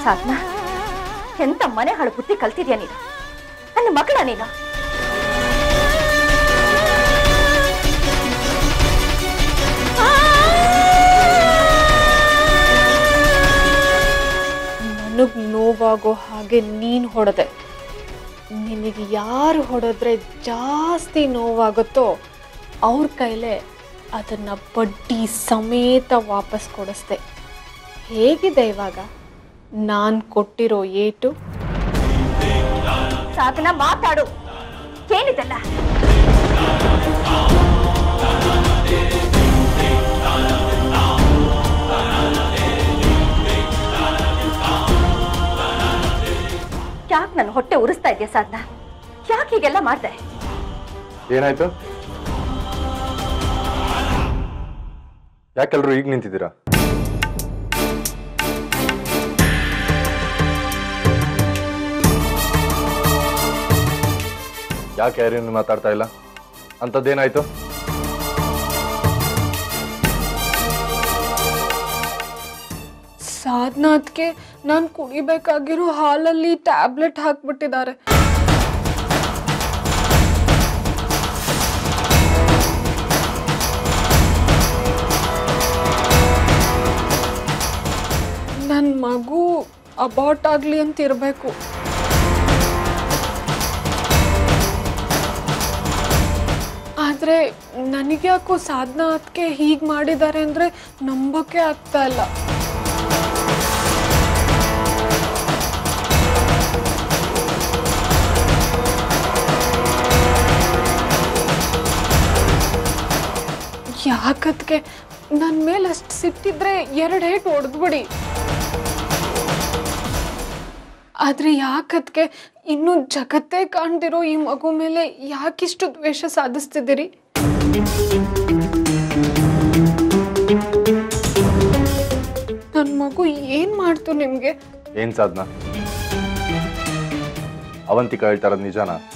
ಸಾಧನ ಎಂತ ಮನೆ ಹಾಳು ಬುದ್ಧಿ ಕಲ್ತಿದ್ಯಾ ನೀನು ನನ್ನ ಮಗಳ ನೀನು ನನಗೆ ನೋವಾಗೋ ಹಾಗೆ ನೀನು ಹೊಡೆದೆ ನಿನಗೆ ಯಾರು ಹೊಡೆದ್ರೆ ಜಾಸ್ತಿ ನೋವಾಗುತ್ತೋ ಅವ್ರ ಕೈಲೇ ಅದನ್ನು ಬಡ್ಡಿ ಸಮೇತ ವಾಪಸ್ ಕೊಡಿಸ್ದೆ ಹೇಗಿದೆ ಇವಾಗ ನಾನು ಕೊಟ್ಟಿರೋ ಏಟು ಸಾಧನ ಮಾತಾಡು ಏನಿದೆಲ್ಲ ಯಾಕೆ ನನ್ನ ಹೊಟ್ಟೆ ಉರಿಸ್ತಾ ಇದೆಯಾ ಸಾಧನ ಯಾಕೆ ಹೀಗೆಲ್ಲ ಮಾಡ್ದೆ ಏನಾಯ್ತು ಯಾಕೆಲ್ರು ಈಗ ನಿಂತಿದ್ದೀರಾ ಯಾಕೆ ಯಾರೇನು ಮಾತಾಡ್ತಾ ಇಲ್ಲ ಅಂಥದ್ದೇನಾಯ್ತು ಸಾಧನಾಥ್ಗೆ ನಾನು ಕುಡಿಬೇಕಾಗಿರೋ ಹಾಲಲ್ಲಿ ಟ್ಯಾಬ್ಲೆಟ್ ಹಾಕ್ಬಿಟ್ಟಿದ್ದಾರೆ ನನ್ನ ಮಗು ಅಬಾಟ್ ಆಗಲಿ ಅಂತ ಇರಬೇಕು ಆದರೆ ನನಗ್ಯಾಕೋ ಸಾಧನಾ ಅದಕ್ಕೆ ಹೀಗೆ ಮಾಡಿದ್ದಾರೆ ಅಂದರೆ ನಂಬೋಕೆ ಆಗ್ತಾ ಇಲ್ಲ ಯಾಕದ್ಕೆ ನನ್ನ ಮೇಲೆ ಅಷ್ಟು ಸಿಟ್ಟಿದ್ರೆ ಎರಡು ಹೇಟ್ ಹೊಡೆದ್ಬಿಡಿ ಆದರೆ ಯಾಕದ್ಕೆ ಇನ್ನು ಜಗತ್ತೇ ಕಾಣ್ದಿರೋ ಈ ಮಗು ಮೇಲೆ ಯಾಕಿಷ್ಟು ದ್ವೇಷ ಸಾಧಿಸ್ತಿದ್ದೀರಿ ನನ್ನ ಮಗು ಏನು ಮಾಡ್ತು ನಿಮಗೆ ಏನ್ ಸಾಧನ ಅವಂತಿಕ ಹೇಳ್ತಾರದ್ ನಿಜಾನ